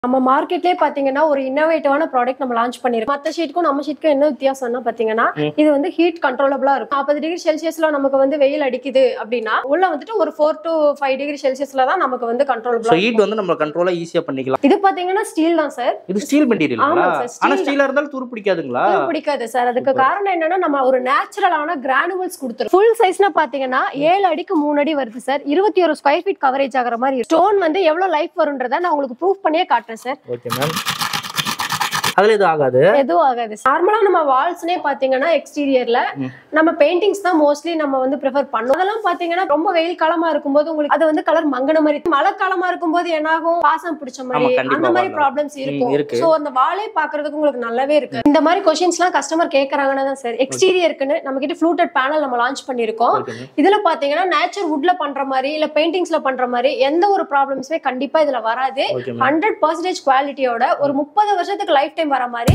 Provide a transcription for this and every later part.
நம்ம மார்க்கெட்லயே பாத்தீங்கன்னா ஒரு இன்னோவேட்டிவான ப்ராடக்ட் நம்ம லான்ச் பண்ணிருக்கோம் மத்த ஷீட்டுக்கும் நம்ம ஷீட்டுக்கும் என்ன வித்தியாசம்னா பாத்தீங்கன்னா ம். இது வந்து ஹீட் கண்ட்ரோலபிளா இருக்கும் நாற்பது டிகிரி செல்சியஸ்ல நமக்கு வந்து வெயில் அடிக்குது அப்படின்னா உள்ள வந்துட்டு ஒரு ஃபோர் டு ஃபைவ் டிகிரி செல்சியஸ்ல தான் நமக்கு வந்து ஸோ கண்ட்ரோலபிளா ஹீட் வந்து நம்ம கண்ட்ரோலா ஈஸியா பண்ணிக்கலாம் இது பாத்தீங்கன்னா ஸ்டீல் தான் சார் இது ஸ்டீல் மெட்டீரியல் ஆமா sir, steel ஆனா தான். ஸ்டீலா இருந்தாலும் துரு பிடிக்காதுங்களா பிடிக்காது சார் அதுக்கு Super. காரணம் என்னன்னா நம்ம ஒரு நேச்சுரலான கிரானுவல்ஸ் கொடுத்துரும் ஃபுல் சைஸ்னா பாத்தீங்கன்னா ஏழு அடிக்கு மூணு அடி வருது சார் இருபத்தி ஒரு ஸ்கொயர் ஃபீட் கவரேஜ் ஆகிற மாதிரி ஸ்டோன் வந்து எவ்வளவு லைஃப் வரும்ன்றத நான் உங்களுக்கு ப்ரூஃப் பண்ணியே காட்டுறேன் சார் ஓகே மேம் அதுல எதுவும் ஆகாது எதுவும் ஆகாது நார்மலா நம்ம வால்ஸ்னே பாத்தீங்கன்னா எக்ஸ்டீரியர்ல ம். நம்ம பெயிண்டிங்ஸ் தான் மோஸ்ட்லி நம்ம வந்து ப்ரிஃபர் பண்ணோம் அதெல்லாம் பாத்தீங்கன்னா ரொம்ப வெயில் காலமா இருக்கும்போது உங்களுக்கு அது வந்து கலர் மங்கின மாதிரி மழை காலமா இருக்கும்போது என்னாகும் பாசம் பிடிச்ச மாதிரி ஆமா, கண்டிப்பா அந்த மாதிரி வரலாம். ப்ராப்ளம்ஸ் இருக்கும் இருக்கு. சோ அந்த வாலே பாக்குறதுக்கு உங்களுக்கு நல்லாவே இருக்கு இந்த மாதிரி கொஸ்டின்ஸ் எல்லாம் கஸ்டமர் கேக்குறாங்கன்னா தான் சார் எக்ஸ்டீரியருக்குன்னு நம்ம கிட்ட ஃப்ளூட்டட் பேனல் நம்ம லான்ச் பண்ணிருக்கோம் ஓகே மேம் இதுல பாத்தீங்கன்னா நேச்சர் வுட்ல பண்ற மாதிரி இல்ல பெயிண்டிங்ஸ்ல பண்ற மாதிரி எந்த ஒரு ப்ராப்ளம்ஸுமே கண்டிப்பா இதுல வராது ஓகே மேம் ஹண்ட்ரட் பர்சன்டேஜ் குவாலிட்டியோட ஒரு முப்பது வருஷத்துக்கு லைஃப் டைம் வர மாதிரி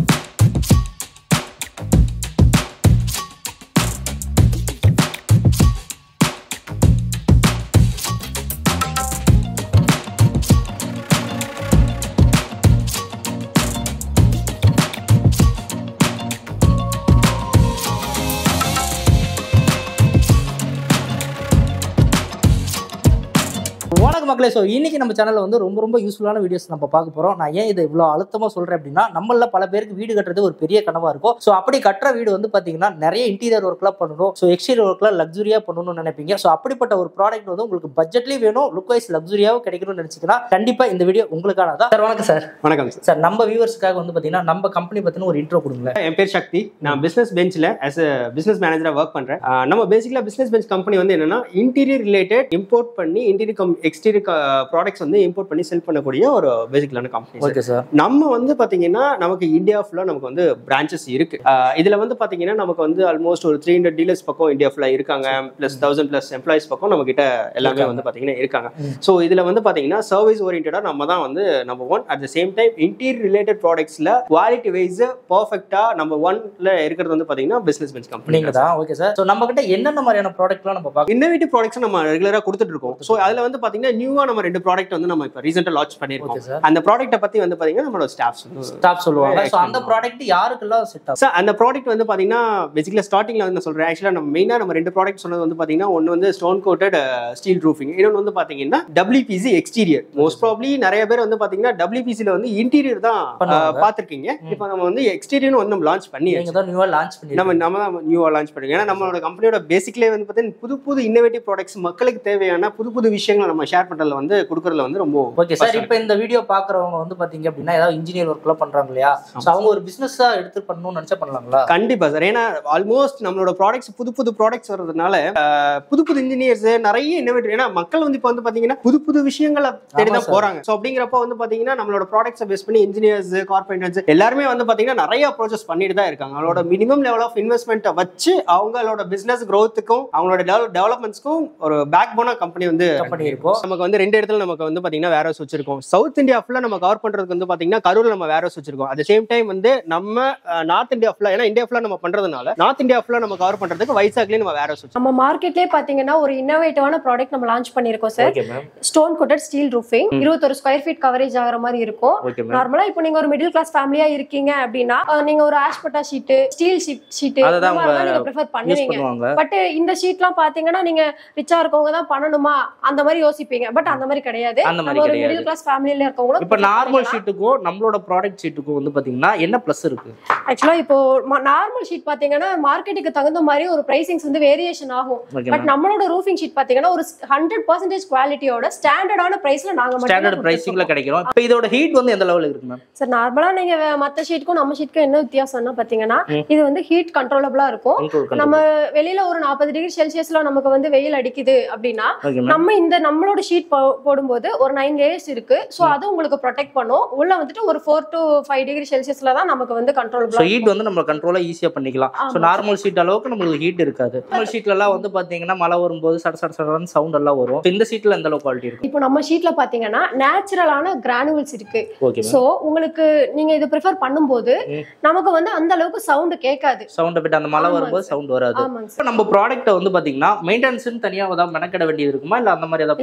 வணக்கம் மக்களே ஸோ இன்னைக்கு நம்ம சேனல்ல வந்து ரொம்ப ரொம்ப யூஸ்ஃபுல்லான வீடியோஸ் நம்ம பார்க்க போறோம் நான் ஏன் இதை இவ்வளோ அழுத்தமா சொல்றேன் அப்படின்னா நம்மள பல பேருக்கு வீடு கட்டுறது ஒரு பெரிய கனவா இருக்கும் ஸோ அப்படி கட்டுற வீடு வந்து பாத்தீங்கன்னா நிறைய இன்டீரியர் ஒர்க்லாம் பண்ணணும் ஸோ எக்ஸ்டீரியர் ஒர்க்லாம் லக்ஸுரியா பண்ணணும்னு நினைப்பீங்க ஸோ அப்படிப்பட்ட ஒரு ப்ராடக்ட் வந்து உங்களுக்கு பட்ஜெட்லயும் வேணும் லுக் வைஸ் லக்ஸுரியாவும் கிடைக்கணும்னு நினைச்சீங்கன்னா கண்டிப்பா இந்த வீடியோ உங்களுக்கானதா சார் வணக்கம் சார் வணக்கம் சார் சார் நம்ம வியூவர்ஸ்க்காக வந்து பாத்தீங்கன்னா நம்ம கம்பெனி பத்தின ஒரு இன்ட்ரோ கொடுங்களேன் என் பேர் சக்தி நான் பிசினஸ் பெஞ்சில் ஆஸ் அ பிசினஸ் மேனேஜரா ஒர்க் பண்றேன் ஆஹ் நம்ம பேசிக்கலா பிசினஸ் பெஞ்ச் கம்பெனி வந்து என்னன்னா இன்டீரியர் ரிலேட்டட் இம்போர்ட் பண்ணி இன்டீரியர் கம் எக்ஸ்டீரியர் ப்ராடக்ட்ஸ் வந்து இம்போர்ட் பண்ணி செல் பண்ணக்கூடிய ஒரு பேசிக்கலான கம்பெனி ஓகே சார் நம்ம வந்து பாத்தீங்கன்னா நமக்கு இந்தியா ஃபுல்லா நமக்கு வந்து பிரான்ச்சஸ் இருக்கு ஆஹ் இதுல வந்து பாத்தீங்கன்னா நமக்கு வந்து ஆல்மோஸ்ட் ஒரு த்ரீ ஹண்ட்ரட் டீலர்ஸ் பக்கம் இந்தியா ஃபுல்லா இருக்காங்க பிளஸ் தௌசண்ட் பிளஸ் எம்ப்ளாயிஸ் பக்கம் நம்ம கிட்ட எல்லாமே இருக்காங்க. வந்து பாத்தீங்கன்னா இருக்காங்க ம். ஸோ இதுல வந்து பாத்தீங்கன்னா சர்வீஸ் ஓரியன்டா நம்ம தான் வந்து number one at the same time interior related ப்ராடக்ட்ஸ்ல குவாலிட்டி வைஸ் பர்ஃபெக்டா நம்பர் ஒன்ல இருக்கிறது வந்து பாத்தீங்கன்னா பிசினஸ் பெஞ்ச் கம்பெனி நீங்க தான் ஓகே சார் ஸோ நம்ம கிட்ட என்னென்ன மாதிரியான ப்ராடக்ட்லாம் நம்ம பார்க்க இன்னோவேட்டிவ் ப்ராடக்ட்ஸ் நம்ம ரெகுலரா கொடுத்துட்டு இருக்கோம் ஸோ அதுல வந்து பாத்தீங்கன்னா நியூவா நம்ம ரெண்டு ப்ராடக்ட் வந்து நம்ம இப்போ ரீசெண்டா லான்ச் பண்ணிருக்கோம் ஓகே சார் அந்த ப்ராடக்ட்டை பத்தி வந்து பாத்தீங்கன்னா நம்மளோட ஸ்டாஃப்ஸ் வந்து ஸ்டாப் சொல்லுவாங்க ஸோ Explain அந்த பண்ணுவாங்க. ப்ராடக்ட் யாருக்கெல்லாம் செட் ஆகும் சார் அந்த ப்ராடக்ட் வந்து பாத்தீங்கன்னா பேசிக்கலா ஸ்டார்டிங்ல வந்து நான் சொல்றேன் ஆக்சுவலா நம்ம மெயினா நம்ம ரெண்டு ப்ராடக்ட் சொன்னது வந்து பாத்தீங்கன்னா ஒன்னு வந்து ஸ்டோன் கோட்டட் ஸ்டீல் ரூஃபிங் இன்னொன்று வந்து பாத்தீங்கன்னா டபிள்யூபிசி எக்ஸ்டீரியர் மோஸ்ட் ப்ராப்ளி நிறைய பேர் வந்து பாத்தீங்கன்னா டபிள்யூபிசில வந்து இன்டீரியர் தான் பண்ணுவாங்க. பாத்திருக்கீங்க இப்போ நம்ம வந்து எக்ஸ்டீரியர் வந்து நம்ம லான்ச் பண்ணி நீங்க தான் நியூவா லான்ச் நம்ம பண்ணி நம்ம தான் நியூவா லான்ச் பண்ணுறோம் ஏன்னா நம்மளோட கம்பெனியோட பேசிக்லேயே வந்து பார்த்தீங்கன்னா புது புது இன்னோவேட்டிவ் ப்ராடக்ட்ஸ் மக்களுக்கு தேவையான புது புது விஷயங்களை நம்ம ஷேர் பண்றதுல வந்து கொடுக்கறதுல வந்து ரொம்ப ஓகே சார் இப்போ இந்த வீடியோ பாக்குறவங்க வந்து பாத்தீங்க அப்படின்னா ஏதாவது இன்ஜினியர் ஒர்க்லாம் பண்றாங்க இல்லையா ஸோ அவங்க ஒரு பிசினஸா எடுத்து பண்ணணும்னு நினைச்சா பண்ணலாங்களா கண்டிப்பா சார் ஏன்னா ஆல்மோஸ்ட் நம்மளோட ப்ராடக்ட்ஸ் புது புது ப்ராடக்ட்ஸ் வர்றதுனால ஆஹ், புது புது இன்ஜினியர்ஸ் நிறைய இன்னோவேட்டிவ் ஏன்னா மக்கள் வந்து இப்போ வந்து பாத்தீங்கன்னா புது புது விஷயங்களை தேடி ஆமா தான் sir. போறாங்க ஸோ அப்படிங்கிறப்ப வந்து பாத்தீங்கன்னா நம்மளோட ப்ராடக்ட்ஸை பேஸ் பண்ணி இன்ஜினியர்ஸ் கார்பரேட்டர்ஸ் எல்லாருமே வந்து பாத்தீங்கன்னா நிறைய அப்ரோச்சஸ் பண்ணிட்டு தான் இருக்காங்க அவங்களோட மினிமம் லெவல் ஆஃப் இன்வெஸ்ட்மெண்ட்டை வச்சு அவங்களோட பிசினஸ் growth-க்கும் அவங்களோட டெவலப்மெண்ட்ஸ்க்கும் ஒரு பேக் போனா கம்பெனி வந்து கம்பெனி இருக்கும் நமக்கு வந்து ரெண்டு இடத்துல நமக்கு வந்து பாத்தீங்கன்னா வேர் ஹவுஸ் வச்சிருக்கோம் சவுத் இந்தியா ஃபுல்லா நம்ம கவர் பண்றதுக்கு வந்து பாத்தீங்கன்னா கரூர்ல நம்ம வேர் ஹவுஸ் வச்சிருக்கோம் அட் சேம் டைம் வந்து நம்ம நார்த் இந்தியா ஃபுல்லா ஏன்னா இந்தியா ஃபுல்லா நம்ம பண்றதுனால நார்த் இந்தியா ஃபுல்லா நம்ம கவர் பண்றதுக்கு வைசாக்லயே நம்ம வேர் ஹவுஸ் வச்சிருக்கோம் நம்ம மார்க்கெட்லயே பாத்தீங்கன்னா ஒரு இன்னோவேட்டிவான ப்ராடக்ட் நம்ம லான்ச் பண்ணிருக்கோம் sir okay ma'am stone coated steel roofing இருபத்தொரு ஸ்கொயர் ஃபீட் கவரேஜ் ஆகிற மாதிரி இருக்கும் ஓகே மேம் நார்மலா இப்போ நீங்க ஒரு மிடில் கிளாஸ் ஃபேமிலியா இருக்கீங்க அப்படின்னா அஹ், நீங்க ஒரு ஆஷ்பட்டா ஷீட் ஸ்டீல் ஷீட் அததான் அவங்க நீங்க ப்ரிஃபர் யூஸ் பண்ணுவீங்க பண்ணுவாங்க பட் இந்த ஷீட்லாம் பாத்தீங்கன்னா நீங்க ரிச்சா இருக்கவங்க தான் பண்ணணுமா அந்த மாதிரி யோசிப்பீங்க பட் அந்த மாதிரி கிடையாது அந்த மாதிரி நம்ம ஒரு கிடையாது மிடில் கிளாஸ் ஃபேமிலியில இருக்கவங்களும் இப்போ நார்மல் ஷீட்டுக்கும் நம்மளோட ப்ராடக்ட் ஷீட்டுக்கும் வந்து பாத்தீங்கன்னா என்ன ப்ளஸ் இருக்கு ஆக்சுவலா இப்போ நார்மல் ஷீட் பாத்தீங்கன்னா மார்க்கெட்டுக்கு தகுந்த மாதிரி ஒரு பிரைசிங்ஸ் வந்து வேரியேஷன் ஆகும் ஓகே பட் நம்மளோட ரூஃபிங் ஷீட் பாத்தீங்கன்னா ஒரு ஹண்ட்ரட் பர்சன்டேஜ் குவாலிட்டியோட ஸ்டாண்டர்டான பிரைஸ்ல நாங்க மட்டும் ஸ்டாண்டர்ட் பிரைசிங்ல கிடைக்கும் இப்போ இதோட ஹீட் வந்து எந்த லெவலுக்கு இருக்கு மேம் சார் நார்மலா நீங்க வே- மத்த ஷீட்டுக்கும் நம்ம ஷீட்டுக்கும் என்ன வித்தியாசம்னா பாத்தீங்கன்னா ம். இது வந்து ஹீட் கண்ட்ரோலபிளா இருக்கும் கண்ட்ரோல் நம்ம வெளியில ஒரு நாற்பது டிகிரி செல்சியஸ்ல நமக்கு வந்து வெயில் அடிக்குது அப்படின்னா ஓகே மேம் நம்ம இந்த நம்மளோட ஷீட் போடும்போது ஒரு நைன் லேயர்ஸ் இருக்கு சோ அது உங்களுக்கு ப்ரொடெக்ட் பண்ணும் உள்ள வந்துட்டு ஒரு ஃபோர் டு ஃபைவ் டிகிரி செல்சியஸ்ல தான் நமக்கு வந்து ஸோ கண்ட்ரோலபிளா ஹீட் வந்து நம்ம கண்ட்ரோலா ஈஸியா பண்ணிக்கலாம் ஸோ ஆமா. நார்மல் ஷீட் அளவுக்கு நம்மளுக்கு ஹீட் இருக்காது நார்மல் ஷீட்ல எல்லாம் வந்து பாத்தீங்கன்னா மழை வரும்போது சட சட சடன்னு சவுண்ட் எல்லாம் வரும் இப்ப இந்த ஷீட்ல எந்த அளவு குவாலிட்டி இருக்கும் இப்போ நம்ம ஷீட்ல பாத்தீங்கன்னா நேச்சுரலான கிரானுவல்ஸ் இருக்கு ஓகே சோ உங்களுக்கு நீங்க இது ப்ரிஃபர் பண்ணும்போது ம். நமக்கு வந்து அந்த அளவுக்கு சவுண்ட் கேட்காது சவுண்ட் பட் அந்த மழை ஆமாங்க வரும்போது sir. சவுண்ட் வராது ஆமாங்க இப்ப நம்ம ப்ராடக்ட்டை வந்து பாத்தீங்கன்னா மெயின்டெனன்ஸ் தனியா ஏதாவது மெனக்கெட வேண்டியது இருக்குமா இல்ல அந்த மாதிரி ஏதாவது இல்லைங்க சார்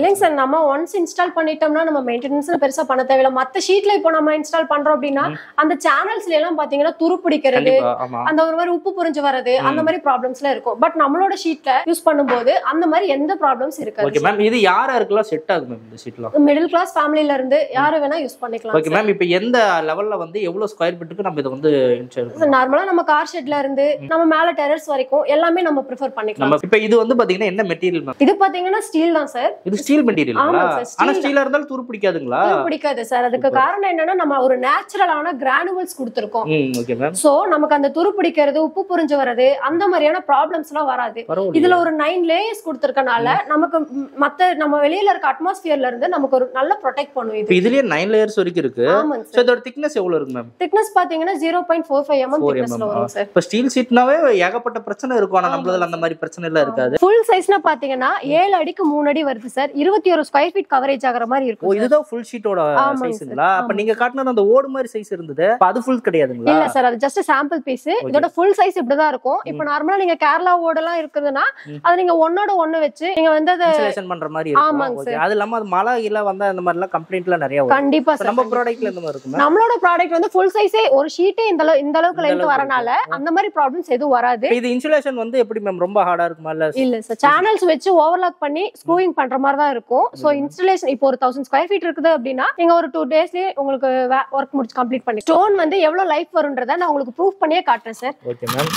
நம்ம ஒன்ஸ் இன்ஸ்டால் பண்ணிட்டோம்னா நம்ம மெயின்டெனன்ஸ் பெருசா பண்ண தேவையில்ல மத்த ஷீட்ல இப்போ நம்ம இன்ஸ்டால் பண்றோம் அப்படின்னா அந்த சேனல்ஸ்ல எல்லாம் பாத்தீங்கன்னா துரு பிடிக்கிறது கண்டிப்பா ஆமா அந்த ஒரு மாதிரி உப்பு புரிஞ்சு வர்றது அந்த மாதிரி ப்ராப்ளம்ஸ்லாம் இருக்கும் பட் நம்மளோட ஷீட்ல யூஸ் பண்ணும்போது அந்த மாதிரி எந்த ப்ராப்ளம்ஸ் ஓகே இருக்காது மேம் இது யார் யாருக்கெல்லாம் செட் ஆகும் மேம் இந்த ஷீட்லாம் மிடில் கிளாஸ் ஃபேமிலில இருந்து யாரு வேணா யூஸ் பண்ணிக்கலாம் ஓகே மேம் இப்போ எந்த லெவல்ல வந்து எவ்வளவு ஸ்கொயர் ஃபீட்டுக்கு நம்ம இதை வந்து insert நார்மலா நம்ம கார் ஷெட்ல இருந்து நம்ம மேல டெரஸ் வரைக்கும் எல்லாமே நம்ம ப்ரிஃபர் பண்ணிக்கலாம் நம்ம இப்போ இது வந்து பாத்தீங்கன்னா என்ன மெட்டீரியல் மேம் இது பாத்தீங்கன்னா ஸ்டீல் தான் சார் இது ஸ்டீல் மெட்டீரியல் ஆமா sir, steel ஆனா தான். ஸ்டீலா இருந்தாலும் துரு பிடிக்காதுங்களா பிடிக்காது சார் அதுக்கு காரணம் என்னன்னா நம்ம ஒரு நேச்சுரலான கிரானுவல்ஸ் கொடுத்துருக்கோம் ம் ஓகே மேம் சோ நமக்கு அந்த துரு பிடிக்கிறது உப்பு புரிஞ்சு வர்றது அந்த மாதிரியான ப்ராப்ளம்ஸ் எல்லாம் வராது பரவாயில்ல இதுல ஒரு நைன் லேயர்ஸ் கொடுத்துருக்கனால நமக்கு ம், மத்த நம்ம வெளியில இருக்க அட்மாஸ்பியர்ல இருந்து நமக்கு ஒரு நல்ல ப்ரொடெக்ட் பண்ணும் இப்போ இது இதுலயே நைன் லேயர்ஸ் வரைக்கும் இருக்கு ஆமாங்க ஸோ சார் இதோட திக்னஸ் எவ்வளவு இருக்கு மேம் திக்னஸ் பாத்தீங்கன்னா zero point four five mm four திக்னஸ்ல எம்எம் வரும் சார் இப்போ ஸ்டீல் சீட்னாவே ஏகப்பட்ட பிரச்சனை இருக்கும் ஆனா ஆமா நம்மளதுல அந்த மாதிரி பிரச்சனை எல்லாம் இருக்காது ஃபுல் சைஸ்னா பாத்தீங்கன்னா ஏழு அடிக்கு மூணு அடி வருது சார் இருபத்தி ஒரு ஸ்கொயர் ஃபீட் கவரேஜ் ஆகுற மாதிரி ஓ இருக்கும் sir. இதுதான் ஃபுல் ஷீட்டோட ஆமாங்க சைஸ்ங்களா sir. அப்ப ஆமா. நீங்க காட்டினது அந்த ஓடு மாதிரி சைஸ் இருந்தது அப்ப அது ஃபுல் கிடையாதுங்களா இல்ல சார் அது ஜஸ்ட் சாம்பிள் பீஸ் இதோட ஃபுல் சைஸ் இப்படிதான் இருக்கும் இப்போ நார்மலா நீங்க கேரளா ஓடெல்லாம் இருக்குதுன்னா ம். அது நீங்க ஒன்னோட ஒண்ணு வச்சு நீங்க வந்து அதை இன்சுலேஷன் பண்ற மாதிரி இருக்கும் ஆமாங்க ஓகே அது இல்லாம அது மழை இல்ல வந்தா அந்த மாதிரி எல்லாம் கம்ப்ளைண்ட்லாம் நிறைய வரும் கண்டிப்பா இப்ப சார் நம்ம ப்ராடக்ட்ல இந்த மாதிரி இருக்குமா நம்மளோட ப்ராடக்ட் வந்து ஃபுல் சைஸே ஒரு ஷீட்டே இந்த அளவு இந்த அளவுக்கு இந்த லென்த் அளவுக்கு வரனால அந்த மாதிரி ப்ராப்ளம்ஸ் எதுவும் வராது இப்ப இது இன்சுலேஷன் வந்து எப்படி மேம் ரொம்ப ஹார்டா இருக்குமா இல்ல இல்ல சார் சேனல்ஸ் வச்சு ஓவர்லாக் பண்ணி ஸ்க்ரூவிங் பண்ற மாதிரி தான் இருக்கும் சோ இன்ஸ்டலேஷன் இப்போ ஒரு தௌசண்ட் ஸ்கொயர் ஃபீட் இருக்குது அப்படின்னா நீங்க ஒரு டூ டேஸ்லயே உங்களுக்கு ஒர்க் முடிச்சு கம்ப்ளீட் பண்ணி ஸ்டோன் வந்து எவ்வளவு லைஃப் வரும்ன்றத நான் உங்களுக்கு ப்ரூஃப் பண்ணியே காட்டுறேன் சார் ஓகே மேம்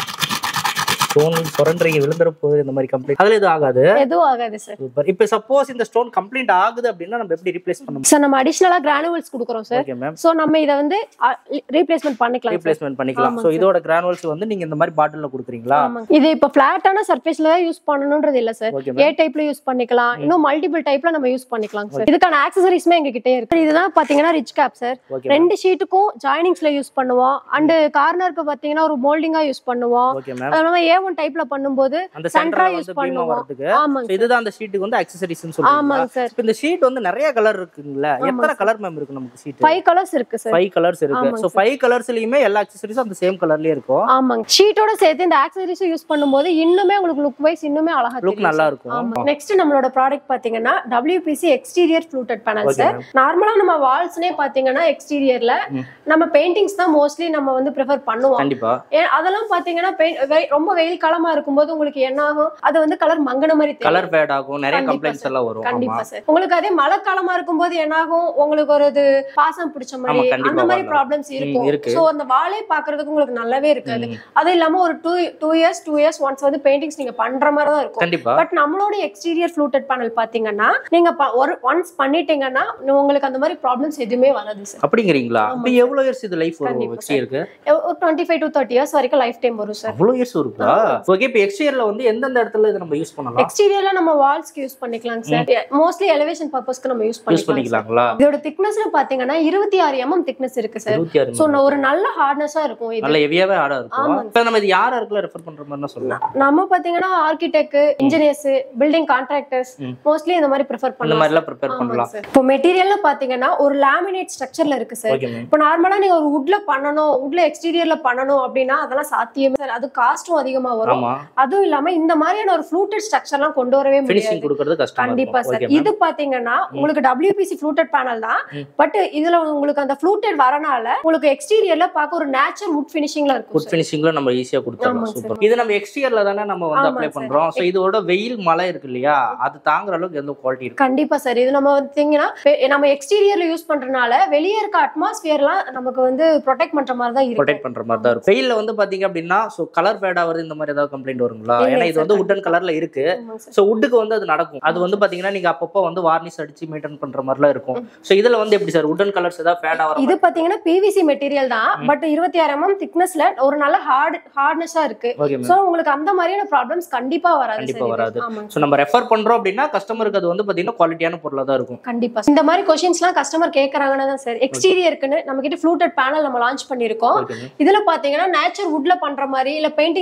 ஸ்டோன் சுரண்டீங்க விழுந்துற போகுது இந்த மாதிரி கம்ப்ளைண்ட் அதுல எதுவும் ஆகாது எதுவும் ஆகாது சார் சூப்பர் இப்ப சப்போஸ் இந்த ஸ்டோன் கம்ப்ளைண்ட் ஆகுது அப்படின்னா நம்ம எப்படி ரீப்ளேஸ் பண்ண முடியும் சார் நம்ம அடிஷனலா கிரானுவல்ஸ் கொடுக்குறோம் சார் ஓகே மேம் சோ நம்ம இதை வந்து ரீப்ளேஸ்மெண்ட் பண்ணிக்கலாம் sir. ரீப்ளேஸ்மெண்ட் பண்ணிக்கலாம் ஆமாங்க சோ sir. இதோட கிரானுவல்ஸ் வந்து நீங்க இந்த மாதிரி பாட்டில்ல கொடுக்குறீங்களா ஆமாங்க. இது இப்ப பிளாட்டான சர்ஃபேஸ்ல தான் யூஸ் பண்ணணும்ன்றது இல்ல சார் ஓகே ஏ டைப்ல யூஸ் பண்ணிக்கலாம் இன்னும் மல்டிபிள் டைப்ல நம்ம யூஸ் பண்ணிக்கலாம் சார் இதுக்கான ஆக்சசரிஸ்மே எங்க கிட்டே இருக்கு இதுதான் பாத்தீங்கன்னா ரிச் கேப் சார் ஓகே ரெண்டு ஷீட்டுக்கும் ஜாயினிங்ஸ்ல யூஸ் பண்ணுவோம் அண்ட் கார்னருக்கு பாத்தீங்கன்னா ஒரு மோல்டிங்கா யூஸ் பண்ணுவோம் ஓகே மேம் அது இல்லாம ஏ ஒன் டைப்ல பண்ணும்போது அந்த சென்டரா சென்டரா யூஸ் வந்து பீமா பண்ணுவோம் வரதுக்கு ஆமாங்க So இதுதான் அந்த ஷீட்டுக்கு வந்து அக்சசரிஸ்னு சொல்றீங்களா ஆமாங்க சார் இப்ப இந்த ஷீட் வந்து நிறைய கலர் இருக்குங்களா ஆமாங்க எத்தனை sir. கலர் மேம் இருக்கு நமக்கு ஷீட் ஃபைவ் கலர்ஸ் இருக்கு சார் ஃபைவ் கலர்ஸ் இருக்கு ஆமாங்க சோ ஃபைவ் கலர்ஸ்லயுமே எல்லா அக்சசரிஸும் அந்த சேம் கலர்லயே இருக்கும் ஆமாங்க ஷீட்டோட சேர்த்து இந்த ஆக்சசரிஸும் யூஸ் பண்ணும்போது இன்னுமே உங்களுக்கு லுக் வைஸ் இன்னுமே அழகா லுக் தெரியும் நல்லா sir. இருக்கும் ஆமா நெக்ஸ்ட் நம்மளோட ப்ராடக்ட் பாத்தீங்கன்னா WPC exterior fluted panel Okay, sir நார்மலா நம்ம வால்ஸ்னே பாத்தீங்கன்னா எக்ஸ்டீரியர்ல ம். நம்ம பெயிண்டிங்ஸ் தான் மோஸ்ட்லி நம்ம வந்து ப்ரிஃபர் பண்ணுவோம் கண்டிப்பா ஏன் அதெல்லாம் பாத்தீங்கன்னா paint- வெ- ரொம்ப வெயில் காலமா இருக்கும்போது உங்களுக்கு என்ன ஆகும் அது வந்து கலர் மங்கின மாதிரி தெரியும் கலர் பேட் ஆகும் நிறைய கண்டிப்பா கம்ப்ளைண்ட்ஸ் sir. எல்லாம் வரும் கண்டிப்பா ஆமா சார் உங்களுக்கு அதே மழை காலமா இருக்கும்போது என்ன ஆகும் உங்களுக்கு ஒரு இது பாசம் பிடிச்ச மாதிரி ஆமா, கண்டிப்பா அந்த மாதிரி வரலாம். ப்ராப்ளம்ஸ் இருக்கும் இருக்கு. சோ அந்த வாலே பாக்குறதுக்கு உங்களுக்கு நல்லாவே இருக்காது ம், அது இல்லாம ஒரு two two years two years once வந்து பெயிண்டிங்ஸ் நீங்க பண்ற மாதிரி தான் இருக்கும் கண்டிப்பா பட் நம்மளோட எக்ஸ்டீரியர் ஃப்ளூட்டட் பேனல் பாத்தீங்கன்னா நீங்க ப- ஒரு ஒன்ஸ் பண்ணிட்டீங்கன்னா உங்களுக்கு அந்த மாதிரி ப்ராப்ளம்ஸ் எதுவுமே வராது சார் அப்படிங்கிறீங்களா ஆமா அப்ப எவ்வளவு இயர்ஸ் இது லைஃப் வரும் கண்டிப்பா எக்ஸ்டியருக்கு ஒரு twenty five to thirty years வரைக்கும் லைஃப் டைம் வரும் சார் அவ்வளவு இயர்ஸ் இருக்கா ஓகே இப்ப எக்ஸ்டியர்ல வந்து எந்தெந்த இடத்துல இதை நம்ம யூஸ் பண்ணலாம் எக்ஸ்டீரியர்ல நம்ம வால்ஸ்க்கு யூஸ் பண்ணிக்கலாம் சார் மோஸ்ட்லி எலிவேஷன் பர்பஸ்க்கு நம்ம யூஸ் யூஸ் பண்ணிக்கலாம் sir. பண்ணிக்கலாங்களா இதோட திக்னஸ்ல பாத்தீங்கன்னா இருபத்தி ஆறு எம்எம் திக்னஸ் இருக்கு சார் இருபத்தி ஆறு சோ ஒரு நல்ல ஹார்ட்னஸா இருக்கும் இது நல்ல ஹெவியாவே ஆடா இருக்கும் ஆமாங்க. இப்ப நம்ம இது யார் யாருக்குள்ள ரெஃபர் பண்ற மாதிரி சொல்லலாம் நம்ம பாத்தீங்கன்னா ஆர்கிடெக்ட் இன்ஜினியர்ஸ் பில்டிங் கான்ட்ராக்டர்ஸ் ம். மோஸ்ட்லி இந்த மாதிரி ப்ரிஃபர் இந்த பண்ணலாம் மாதிரி எல்லாம் ப்ரிப்பேர் ஆமாங்க பண்ணலாம் சார் இப்போ மெட்டீரியல்ல பாத்தீங்கன்னா ஒரு லேமினேட் ஸ்ட்ரக்சர்ல இருக்கு சார் ஓகே மேம் இப்போ நார்மலா நீங்க ஒரு வுட்ல பண்ணணும் வுட்ல எக்ஸ்டீரியர்ல பண்ணணும் அப்படின்னா அதெல்லாம் சாத்தியமே சார் அது காஸ்டும் அதிகமா வரும் ஆமா அதுவும் இல்லாம இந்த மாதிரியான ஒரு ஃப்ளூட்டட் ஸ்ட்ரக்சர்லாம் கொண்டு வரவே ஃபினிஷிங் முடியாது கொடுக்கறது கஷ்டமா கண்டிப்பா இருக்கும் சார் ஓகே இது பாத்தீங்கன்னா உங்களுக்கு WPC ஃப்ளூட்டட் பேனல் தான் ம். பட் இதுல உங்களுக்கு அந்த ஃப்ளூட்டட் வரனால உங்களுக்கு எக்ஸ்டீரியர்ல பார்க்க ஒரு நேச்சர் வுட் ஃபினிஷிங்ல இருக்கும் குட் ஃபினிஷிங்ல நம்ம ஈஸியா கொடுத்துடலாம் ஆமாங்க சூப்பர் இது நம்ம எக்ஸ்டியர்ல தானே நம்ம வந்து ஆமா அப்ளை sir. பண்றோம் சோ இதோட வெயில் மழை இருக்கு இல்லையா அது தாங்குற அளவுக்கு எந்த குவாலிட்டி இருக்கு கண்டிப்பா சார் இது நம்ம பாத்தீங்கன்னா வெ- நம்ம எக்ஸ்டீரியர்ல யூஸ் பண்றதுனால வெளியே இருக்க அட்மாஸ்பியர்லாம் நமக்கு வந்து ப்ரொடெக்ட் பண்ற மாதிரி தான் இருக்கும் ப்ரொடெக்ட் பண்ற மாதிரி தான் இருக்கும் வெயில்ல வந்து பாத்தீங்க அப்படின்னா சோ கலர் ஃபேட் ஆகுது இந்த மாதிரி ஏதாவது கம்ப்ளைண்ட் வருங்களா இல்ல ஏன்னா இது sir, வந்து உட்டன் கண்டிப்பா. கலர்ல இருக்கு ஆமாங்க sir. சோ உட்டுக்கு வந்து அது நடக்கும் அது வந்து பாத்தீங்கன்னா நீங்க அப்பப்போ வந்து வார்னிஷ் அடிச்சு மெயின்டைன் பண்ற மாதிரிலாம் இருக்கும் சோ இதுல வந்து எப்படி சார் உட்டன் கலர்ஸ் ஏதாவது ஃபேட் ஆகிற இது பாத்தீங்கன்னா பிவிசி மெட்டீரியல் தான் பட் இருபத்தி ஆறு எம்எம் திக்னஸ்ல ஒரு நல்ல ஹார்ட் ஹார்ட்னஸா இருக்கு ஓகே சோ உங்களுக்கு அந்த மாதிரியான ப்ராப்ளம்ஸ் கண்டிப்பா வராது கண்டிப்பா sir இது. வராது. ஆமாங்க சோ நம்ம ரெஃபர் பண்றோம் அப்படின்னா கஸ்டமருக்கு அது வந்து பாத்தீங்கன்னா குவாலிட்டியான பொருளா தான் இருக்கும் கண்டிப்பா இந்த மாதிரி கொஸ்டின்ஸ்லாம் கஸ்டமர் கேக்குறாங்கன்னா தான் சார் எக்ஸ்டீரியருக்குன்னு நம்ம கிட்ட ஃப்ளூட்டட் பேனல் நம்ம லான்ச் பண்ணிருக்கோம் ஓகே இதுல பாத்தீங்கன்னா நேச்சர் வுட்ல பண்ற மாதிரி இல்ல பெயிண்டிங்ஸ்ல பண்ற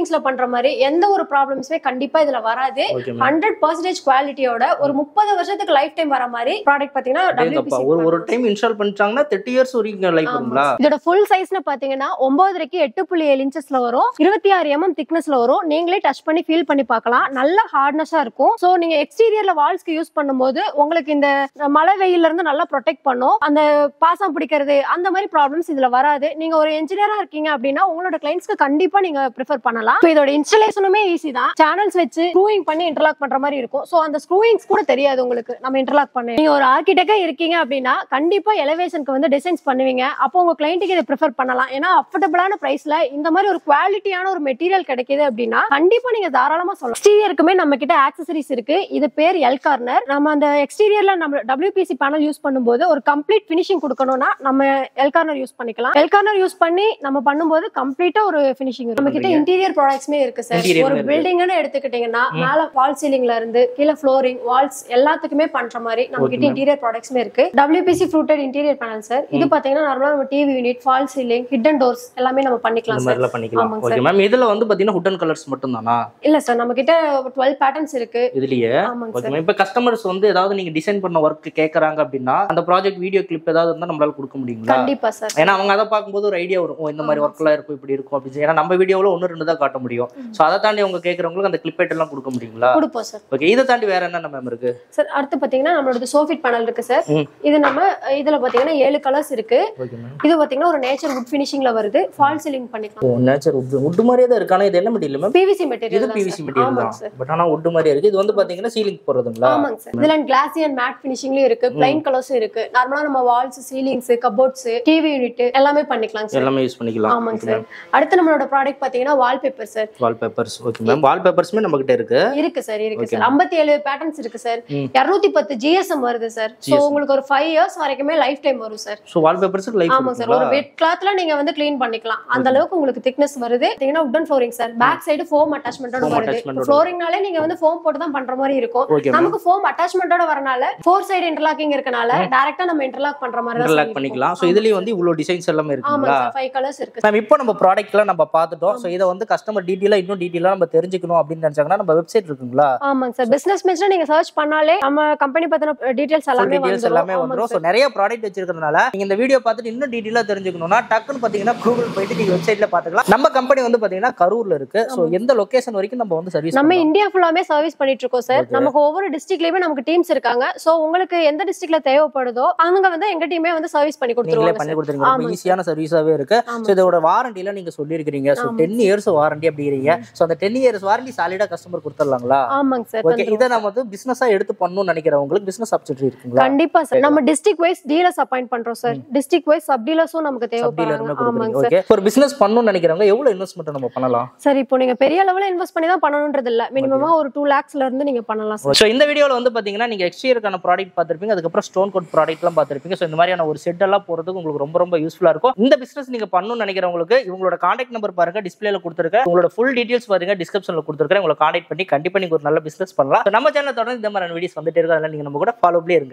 பண்ற மாதிரி எந்த ஒரு ப்ராப்ளம்ஸுமே கண்டிப்பா இதுல வராது ஓகே மேம் ஹண்ட்ரட் பர்சன்டேஜ் குவாலிட்டியோட ஒரு முப்பது வருஷத்துக்கு லைஃப் டைம் வர மாதிரி ப்ராடக்ட் பாத்தீங்கன்னா அடேங்கப்பா. WPC ஒரு ஒரு panels. டைம் இன்ஸ்டால் பண்ணிட்டாங்கன்னா தேர்ட்டி இயர்ஸ் வரைக்கும் லைஃப் ஆமா. வருங்களா இதோட ஃபுல் சைஸ்னு பாத்தீங்கன்னா ஒன்பதரைக்கு எட்டு புள்ளி ஏழு இன்ச்சஸ்ல வரும் இருபத்தி ஆறு எம்எம் திக்னஸ்ல வரும் நீங்களே டச் பண்ணி ஃபீல் பண்ணி பார்க்கலாம் நல்ல ஹார்ட்னஸா இருக்கும் சோ நீங்க எக்ஸ்டீரியர்ல வால்ஸ்க்கு யூஸ் பண்ணும்போது உங்களுக்கு இந்த மழை வெயில்ல இருந்து நல்லா ப்ரொடெக்ட் பண்ணும் அந்த பாசம் பிடிக்கிறது அந்த மாதிரி ப்ராப்ளம்ஸ் இதுல வராது நீங்க ஒரு இன்ஜினியரா இருக்கீங்க அப்படின்னா உங்களோட கிளைண்ட்ஸ்க்கு கண்டிப்பா நீங்க ப்ரிஃபர் பண்ணலாம் So இதோட இன்ஸ்டலேஷனுமே ஈஸி தான் சேனல்ஸ் வச்சு ஸ்க்ரூயிங் பண்ணி இன்டர்லாக் பண்ற மாதிரி இருக்கும் சோ அந்த ஸ்க்ரூயிங்ஸ் கூட தெரியாது உங்களுக்கு நம்ம இன்டர்லாக் பண்ணி நீங்க ஒரு ஆர்கிடெக்டா இருக்கீங்க அப்படின்னா கண்டிப்பா எலவேஷனுக்கு வந்து டிசைன்ஸ் பண்ணுவீங்க அப்போ உங்க கிளைண்ட்டுக்கு இதை ப்ரிஃபர் பண்ணலாம் ஏன்னா அஃபோர்டபுளான பிரைஸ்ல இந்த மாதிரி ஒரு குவாலிட்டியான ஒரு மெட்டீரியல் கிடைக்குது அப்படின்னா கண்டிப்பா நீங்க தாராளமா சொல்லலாம் எக்ஸ்டீரியருக்குமே நம்ம கிட்ட ஆக்சசரிஸ் இருக்கு இது பேர் எல் கார்னர் நம்ம அந்த எக்ஸ்டீரியர்ல நம்ம டபிள்யூபிசி பேனல் யூஸ் பண்ணும்போது ஒரு கம்ப்ளீட் ஃபினிஷிங் கொடுக்கணும்னா நம்ம எல் கார்னர் யூஸ் பண்ணிக்கலாம் எல் கார்னர் யூஸ் பண்ணி நம்ம பண்ணும்போது கம்ப்ளீட்டா ஒரு ஃபினிஷிங் நம்ம கிட்ட இன்டீரியர் ப்ராடக்ட்ஸ்மே இருக்கு சார் Interior ஒரு இருக்கு. பில்டிங்னு எடுத்துக்கிட்டீங்கன்னா மேல வால் சீலிங்ல இருந்து கீழே ஃப்ளோரிங் வால்ஸ் எல்லாத்துக்குமே பண்ற மாதிரி நம்ம Okay, கிட்ட ma'am. இன்டீரியர் ப்ராடக்ட்ஸ்மே இருக்கு WPC fluted interior panel sir இது பாத்தீங்கன்னா நார்மலா நம்ம TV unit false ceiling hidden doors எல்லாமே நம்ம இந்த பண்ணிக்கலாம் சார் மாதிரிலாம் பண்ணிக்கலாம் ஆமாங்க ஓகே மேம் இதுல வந்து பாத்தீங்கன்னா ஹுட்டன் கலர்ஸ் மட்டும் தானா இல்ல சார் நம்ம கிட்ட டுவெல் பேட்டர்ன்ஸ் இருக்கு இதுலயே ஆமாங்க ஓகே சார் மேம் இப்போ கஸ்டமர்ஸ் வந்து ஏதாவது நீங்க டிசைன் பண்ண ஒர்க் கேக்குறாங்க அப்படின்னா அந்த ப்ராஜெக்ட் வீடியோ கிளிப் ஏதாவது இருந்தா நம்மளால கொடுக்க முடியுங்களா கண்டிப்பா சார் ஏன்னா அவங்க அதை பார்க்கும்போது ஒரு ஐடியா வரும் ஓ, இந்த மாதிரி ஆமா. ஒர்க்லாம் இருக்கும் இப்படி இருக்கும் அப்படின்னு சொல்லி. ஏன்னா நம்ம வீடியோவில் ஒன்று ரெண்டு தான் காட்ட முடியும் ஸோ அதை தாண்டி அவங்க கேட்குறவங்களுக்கு அந்த கிளிப் எல்லாம் கொடுக்க முடியுங்களா கொடுப்போம் சார் ஓகே இதை தாண்டி வேற என்ன மேம் இருக்கு சார் அடுத்து பாத்தீங்கன்னா நம்மளோட சோஃபிட் பேனல் இருக்கு சார் ம். இது நம்ம இதுல பாத்தீங்கன்னா ஏழு கலர்ஸ் இருக்கு ஓகே மேம் இது பாத்தீங்கன்னா ஒரு நேச்சர் வுட் ஃபினிஷிங்ல வருது ஃபால் சீலிங் பண்ணிக்கலாம் ஓ நேச்சர் உட் உட் மாதிரியே தான் இருக்கு ஆனா இது என்ன மெட்டீரியல் மேம் பிவிசி இது மெட்டீரியல் பிவிசி மெட்டீரியல் ஆமாங்க தான் சார் பட் ஆனா உட் மாதிரியே இருக்கு இது வந்து பாத்தீங்கன்னா சீலிங் போடுறதுங்களா ஆமாங்க சார் இதுல கிளாசி அண்ட் மேட் ஃபினிஷிங்லயும் இருக்கு பிளைன் கலர்ஸும் இருக்கு நார்மலா நம்ம walls ceilings cupboards TV unit எல்லாமே பண்ணிக்கலாம் சார் எல்லாமே யூஸ் பண்ணிக்கலாம் ஆமாங்க சார் அடுத்து நம்மளோட ப்ராடக்ட் பாத்தீங்கன்னா wallpaper sir wall papers okay ma'am wall பேப்பர்ஸ்மே நம்ம கிட்ட இருக்கு இருக்கு சார் இருக்கு Okay. சார் ஐம்பத்தி ஏழு பேட்டர்ன்ஸ் இருக்கு சார் ம். இருநூத்தி பத்து ஜிஎஸ்எம் வருது சார் சோ GSM. உங்களுக்கு ஒரு ஃபைவ் இயர்ஸ் வரைக்குமே லைஃப் டைம் வரும் sir so wall papers life ஆமாங்க சார் ஒரு வெட் கிளாத்ல நீங்க வந்து க்ளீன் பண்ணிக்கலாம் அந்த அளவுக்கு உங்களுக்கு திக்னஸ் வருது பாத்தீங்கன்னா wooden flooring sir back side foam அட்டாச்மெண்டோட Foam வருது attachment ஓட ஃப்ளோரிங்னாலே நீங்க வந்து ஃபோம் போட்டு தான் பண்ற மாதிரி இருக்கும் ஓகே மேம் நமக்கு ஃபோம் அட்டாச்மெண்டோட வரனால ஃபோர் சைடு இன்டர்லாக்கிங் இருக்கனால டைரக்டா நம்ம இன்டர்லாக் பண்ற மாதிரி தான் இன்டர்லாக் பண்ணிக்கலாம் ஸோ இதுலயும் வந்து இவ்வளவு டிசைன்ஸ் எல்லாமே ஆமாங்க இருக்குங்களா சார் ஃபைவ் கலர்ஸ் இருக்கு மேம் இப்போ நம்ம ப்ராடக்ட்லாம் நம்ம பார்த்துட்டோம் ஸோ இதை வந்து கஸ்டமர் டீட்டெயிலாக இன்னும் டீட்டெயிலாக நம்ம தெரிஞ்சுக்கணும் அப்படின்னு நினைச்சாங்கன்னா நம்ம வெப்சைட் இருக்குங்களா ஆமாங்க சார் பிசினஸ் மென்ஸ்ல நீங்க சர்ச் பண்ணாலே நம்ம கம்பெனி பத்தின டீடைல்ஸ் ஃபுல் எல்லாமே டீடைல்ஸ் எல்லாமே வந்துரும் வந்துடும் ஆமாங்க ஸோ நிறைய ப்ராடக்ட் வச்சிருக்கிறதுனால நீங்க இந்த வீடியோ பார்த்துட்டு இன்னும் டீட்டெயிலாக தெரிஞ்சுக்கணும்னா டக்குன்னு பார்த்தீங்கன்னா கூகுள் போயிட்டு நீங்க வெப்சைட்ல பார்த்துக்கலாம் நம்ம கம்பெனி வந்து பார்த்தீங்கன்னா கரூர்ல இருக்கு ஸோ எந்த லொகேஷன் வரைக்கும் நம்ம வந்து சர்வீஸ் நம்ம இந்தியா ஃபுல்லாமே சர்வீஸ் பண்ணிட்டு இருக்கோம் சார் Okay. நமக்கு ஒவ்வொரு டிஸ்ட்ரிக்ட்லயுமே நமக்கு டீம்ஸ் இருக்காங்க சோ உங்களுக்கு எந்த டிஸ்ட்ரிக்ட்ல தேவைப்படுதோ அவங்க வந்து எங்க டீமே வந்து சர்வீஸ் பண்ணி நீங்களே கொடுத்துருவாங்க பண்ணி sir. கொடுத்துருங்க ரொம்ப ஆமாங்க ஈஸியான சர்வீஸாவே இருக்கு ஆமா. ஸோ இதோட வாரண்டிலாம் நீங்க சொல்லியிருக்கிறீங்க ஸோ ஆமா. டென் இயர்ஸ் வாரண்டி அப்படிங்கிறீங்க ஸோ அந்த டென் இயர்ஸ் வாரண்டி சாலிடா கஸ்டமர் கொடுத்துடலாங்களா ஆமாங்க சார் ஓகே இதை நம்ம வந்து பிசினஸா எடுத்து பண்ணணும்னு நினைக்கிறவங்களுக்கு பிசினஸ் ஆப்பர்ச்சுனிட்டி இருக்குங்களா கண்டிப்பா சார் நம்ம டிஸ்ட்ரிக்ட் வைஸ் டீலர்ஸ் அப்பாயிண்ட் பண்றோம் சார் டிஸ்ட்ரிக்ட் வைஸ் சப் டீலர்ஸும் நமக்கு சப் டீலருமே தேவைப்படுறாங்க ஆமாங்க கொடுக்குறீங்க சார் ஓகே ஒரு பிசினஸ் பண்ணணும்னு நினைக்கிறவங்க எவ்வளவு இன்வெஸ்ட்மெண்ட் நம்ம பண்ணலாம் சார் இப்போ நீங்க பெரிய லெவல்ல இன்வெஸ்ட் பண்ணி தான் பண்ணணும்ன்றது இல்ல மினிமமா ஒரு டூ லேக்ஸ்ல இருந்து நீங்க பண்ணலாம் சார் ஸோ இந்த வீடியோவில் வந்து பார்த்தீங்கன்னா நீங்கள் எக்ஸ்டீரியருக்கான ப்ராடக்ட் பார்த்துருப்பீங்க அதுக்கப்புறம் ஸ்டோன் கோட் ப்ராடக்ட்லாம் பார்த்துருப்பீங்க ஸோ இந்த மாதிரியான ஒரு செட் எல்லாம் போகிறதுக்கு உங்களுக்கு ரொம்ப ரொம்ப யூஸ்ஃபுல்லாக இருக்கும் இந்த பிஸ்னஸ் நீங்கள் பண்ணணும்னு நினைக்கிறவங்களுக்கு இவங்களோட காண்டாக்ட் நம்பர் பாருங்க டிஸ்பிளேல கொடுத்துருக்கேன் உங்களோட ஃபுல் டீடைல்ஸ் பாருங்க டிஸ்கிரிப்ஷனில் கொடுத்துருக்கேன் உங்களை காண்டாக்ட் பண்ணி கண்டிப்பாக நீங்கள் ஒரு நல்ல பிஸ்னஸ் பண்ணலாம் So நம்ம சேனல் தொடர்ந்து இந்த மாதிரியான வீடியோஸ் வந்துட்டு இருக்கு அதெல்லாம் நீங்கள் நம்ம கூட ஃபாலோப்லேயே இருங்க